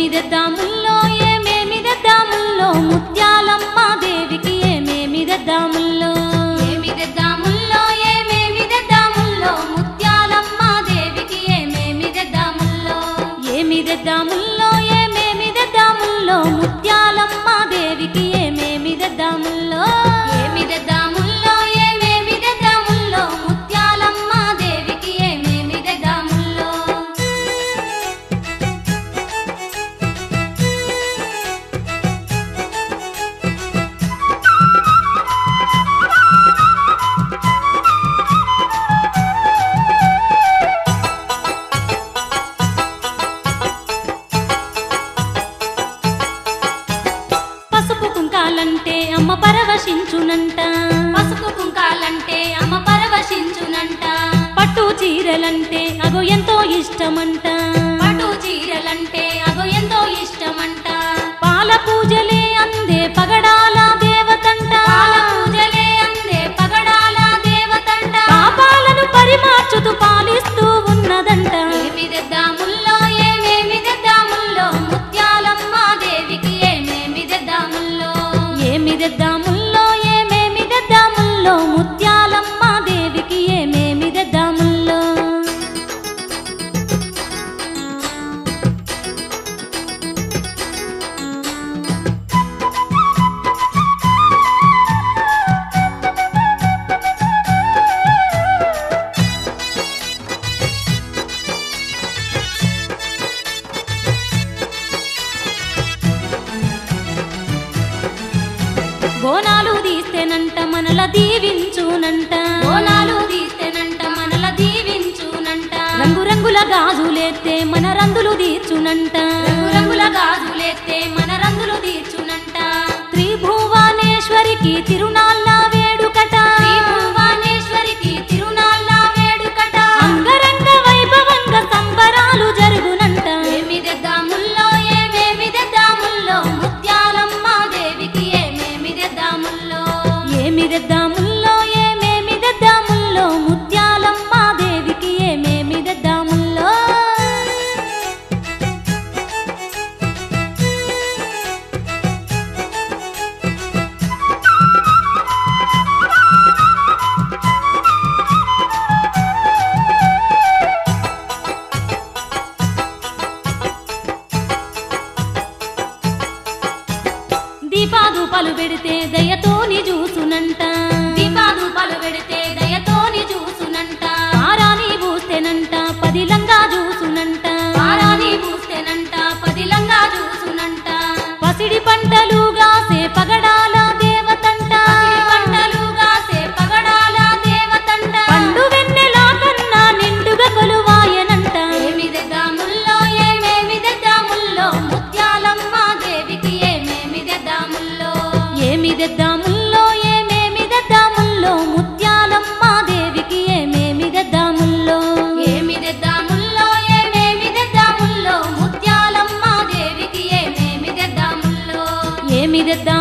ఏమి తెద్దాముల్లో ఏమేమి తెద్దాముల్లో ముత్యాలమ్మ దేవికి ఏమేమి తెద్దాముల్లో ఏమి తెద్దాముల్లో ఏమేమి తెద్దాముల్లో ముత్యాలమ్మ దేవికి ఏమేమి తెద్దాముల్లో ఏమి తెద్దాముల్లో ఏమేమి తెద్దాముల్లో ముత్యాలమ్మ దేవికి ఏమేమి తెద్దాముల్లో ఏమి తెద్దాముల్లో ఏమేమి తెద్దాముల్లో ముత్యాలమ్మ దేవికి ఏమేమి తెద్దాముల్లో పసుపు కుంకాలంటే అమ్మ పరవశించునంట పసుపు కుంకాలంటే అమ్మ పరవశించునంట పట్టు చీరలంటే అగో ఎంతో ఇష్టమంట పట్టు చీరలంటే అగో ఎంతో ఇష్టమంట పాల పూజలే అందే పగడాల దేవతంట పాల పూజలే అందే పగడాల దేవతంట పాపాలను పరిమార్చుతూ పాలిస్తూ ఉన్నదంట ఏమి తెద్దాముల్లో ఏమేమి తెద్దాముల్లో ముత్యాలమ్మ దేవికి ఏమేమి తెద్దాముల్లో ఏమి తెద్దాముల్లో ఏమేమి తెద్దాముల్లో ముత్యాలమ్మ దేవికి ఏమేమి తెద్దాముల్లో బోనాలు తీస్తేనంట మనల దీవించునంట బోనాలు తీస్తేనంట మనల దీవించునంట రంగురంగుల గాజులేస్తే మన రందులు తీర్చునంట రంగురంగుల గాజులేస్తే మన రందులు తీర్చునంట త్రిభువనేశ్వరికి తిరునాళ్ళ వేడుకట త్రిభువనేశ్వరికి తిరునాళ్ళ వేడుకట అంగరంగ వైభవంగా సంబరాలు జరుగునంట ఏమి తెద్దాముల్లో ఏమేమి తెద్దాముల్లో ముత్యాలమ్మ దేవికి ఏమేమి తెద్దాముల్లో ఏమి తెద్దాముల్లో ఏమేమి తెద్దాముల్లో ముత్యాలమ్మ దేవికి ఏమేమి తెద్దాముల్లో దీపాదూపాలు పెడితే దయతోని చూసునంట దీపాదూపాలు పెడితే దయతోని చూసునంట ఆరాని పూస్తేనంట పదిలంగా చూసునంట ఆరాని పూస్తేనంట పదిలంగా చూసునంట పసిడి పంటలుగా సే పగడాల దేవతంట పంటలుగా సే పగడాల దేవతంట పండు వెన్నెలా కన్నా నిండుగా కొలువాయనంట ఏమి తెద్దాముల్లో ఏమేమి తెద్దాముల్లో ముత్యాలమ్మ దేవికి ఏమేమి తెద్దాముల్లో ఏమి తెద్దాముల్లో ఏమేమి తెద్దాముల్లో ముత్యాలమ్మ దేవికి ఏమేమి తెద్దాముల్లో ఏమి తెద్దాముల్లో ఏమేమి తెద్దాముల్లో ముత్యాలమ్మ దేవికి ఏమేమి తెద్దాముల్లో ఏమి తెద్దాం